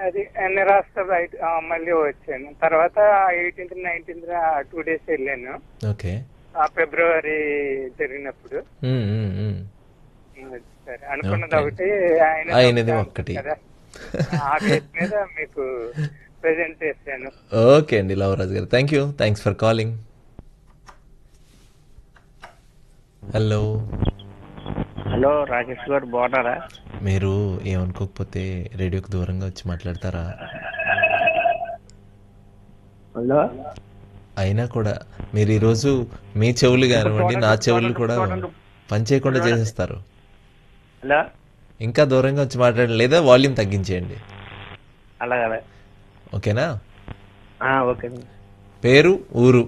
అది అన్ని రాష్ట్ర బయట ఆ, మళ్ళీ వచ్చాను తర్వాత ఎయిటీన్త్ నైన్టీన్త్ టూ డేస్ వెళ్ళాను ఓకే ఆ, ఫిబ్రవరి జరిగినప్పుడు ఉమ్, ఉమ్, ఉమ్. సరే అనుకున్నది Okay. ఒకటి ఆయన ఆయనది ఒక్కటి. కదా ఆ కేసు మీద మీకు ప్రెజెంట్ చేశాను ఓకే అండి లవరాజ్ గారు thank you thanks for calling hello hello Rakesh గారు బాగున్నారా మీరు ఏమనుకోకపోతే రేడియోకి దూరంగా వచ్చి మాట్లాడతారా హలో అయినా కూడా మీరు ఈరోజు మీ చెవులు కానివ్వండి నా చెవులు కూడా పని చేయకుండా చేసేస్తారు హలో ఇంకా దూరంగా వచ్చి మాట్లాడండి లేదా వాల్యూమ్ తగ్గించేయండి అలాగే అలాగే ఓకేనా ఆ, ఓకే పేరు ఊరు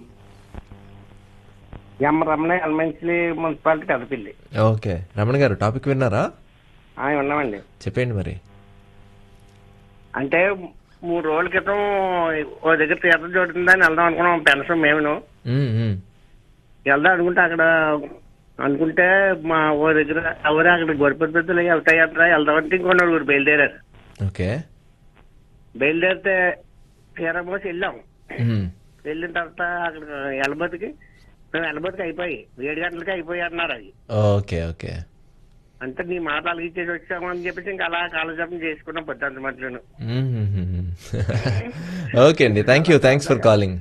ఎం రమణ ఎల్మెంట్లీ మున్సిపాలిటీ కదపిల్లి ఓకే రమణ గారు టాపిక్ విన్నారా ఆ, ఉన్నామండి చెప్పండి మరి అంటే మూడు రోజుల క్రితం ఓ దగ్గర తీర్థం జరుగుతుందని వెళ్దాం అనుకున్నాం పెన్షన్ మేమును ఉమ్, ఉమ్. వెళ్దాం అనుకుంటే అక్కడ అనుకుంటే మా ఓ దగ్గర ఎవరు అక్కడ గొడపతి పెద్దలు వెళ్తాయి అంటారా వెళ్దామంటే ఇంకో నలుగురు బయలుదేరారు ఓకే బయలుదేరితే తీరమోసి వెళ్ళాం ఉమ్. వెళ్ళిన తర్వాత అక్కడ ఎలబతికి మేము ఎలబతికి అయిపోయి ఏడు గంటలకి అయిపోయి అన్నారు అది ఓకే ఓకే అంటే నీ మాట అలిగించేసి వచ్చాము అని చెప్పేసి ఇంకా అలా కాలజపం చేసుకున్నాం పొద్దుంత మధ్యలో మ్మ్. ఓకే అండి thank you thanks for calling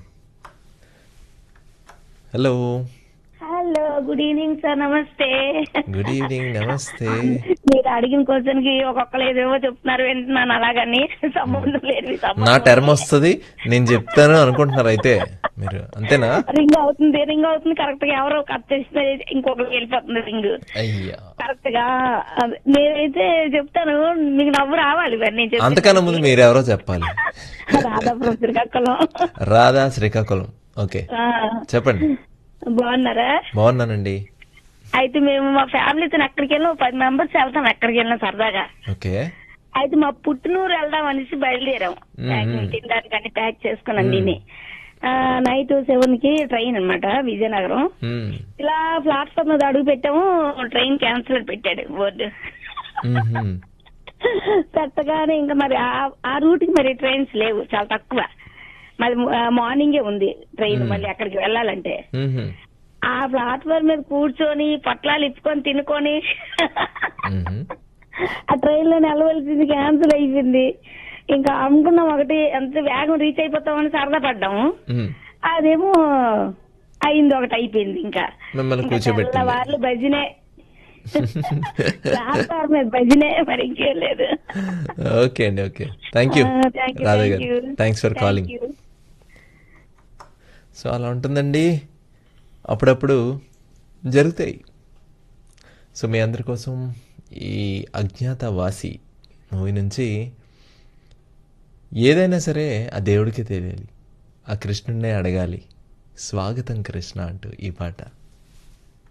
hello hello good evening sir నమస్తే గుడ్ ఈవినింగ్ నమస్తే మీరు అడిగిన క్వశ్చన్ కి ఒక్కొక్కరు ఏదేవో చెప్తున్నారు వింటున్నాను అలాగని సంబంధం లేదు నా టర్మ్ వస్తుంది నేను చెప్తాను అనుకుంటున్నారు అయితే మీరు అంతేనా రింగ్ అవుతుంది రింగ్ అవుతుంది కరెక్ట్ గా ఎవరో కట్ చేస్తే ఇంకొకరికి వెళ్ళిపోతుంది రింగ్ అయ్యా కరెక్ట్ గా అదే, నేనైతే చెప్తాను మీకు నవ్వు రావాలి మరి నేను చెప్తే. అంతకన్నా ముందు మీరెవరో చెప్పాలి రాధాపురం శ్రీకాకుళం రాధా శ్రీకాకుళం ఓకే ఆ, చెప్పండి బాగున్నారా బాగున్నానండి అయితే మేము మా ఫ్యామిలీతో ఎక్కడికి వెళ్ళినా పది మెంబర్స్ వెళ్తాం ఎక్కడికి వెళ్ళినా సరదాగా ఓకే అయితే మా పుట్టినూరు వెళ్దాం అనేసి బయలుదేరాం మ్మ్. తినడానికి ప్యాక్ చేసుకున్నాం దీన్ని నైట్ సెవెన్ కి ట్రైన్ అన్నమాట విజయనగరం మ్మ్. ఇలా ప్లాట్ఫామ్ మీద అడుగు పెట్టాము ట్రైన్ క్యాన్సిల్ పెట్టాడు బోర్డు మ్మ్. పెట్టగానే ఇంకా మరి ఆ- ఆ రూట్ కి మరి ట్రైన్స్ లేవు చాలా తక్కువ మరి మార్నింగే ఉంది ట్రైన్ మళ్ళీ అక్కడికి వెళ్ళాలంటే మ్మ్. ఆ ప్లాట్ఫామ్ మీద కూర్చొని పొట్లాలు ఇప్పుకొని తినుకొని మ్మ్. ఆ ట్రైన్ లో నిలవలసింది క్యాన్సిల్ అయిపోయింది ఇంకా అనుకున్నాం ఒకటి ఎంత వేగం రీచ్ అయిపోతామని సరదా పడ్డాము మ్మ్. అదేమో అయింది ఒకటి అయిపోయింది ఇంకా మిమ్మల్ని ఇంకా కూర్చోబెట్టింది వాళ్ళు భజనే ప్లాట్ఫామ్ మీద భజనే మరి ఇంకేం లేదు ఓకే అండి ఓకే థ్యాంక్ యూ ఆ, thank you, రాధా thank గారు you. Thanks for Thank calling you. So అలా ఉంటుందండి అప్పుడప్పుడు జరుగుతాయి సో మీ అందరి కోసం ఈ అజ్ఞాతవాసి మూవీ నుంచి ఏదైనా సరే ఆ దేవుడికి తెలియాలి ఆ కృష్ణుడినే అడగాలి స్వాగతం కృష్ణ అంటూ ఈ పాట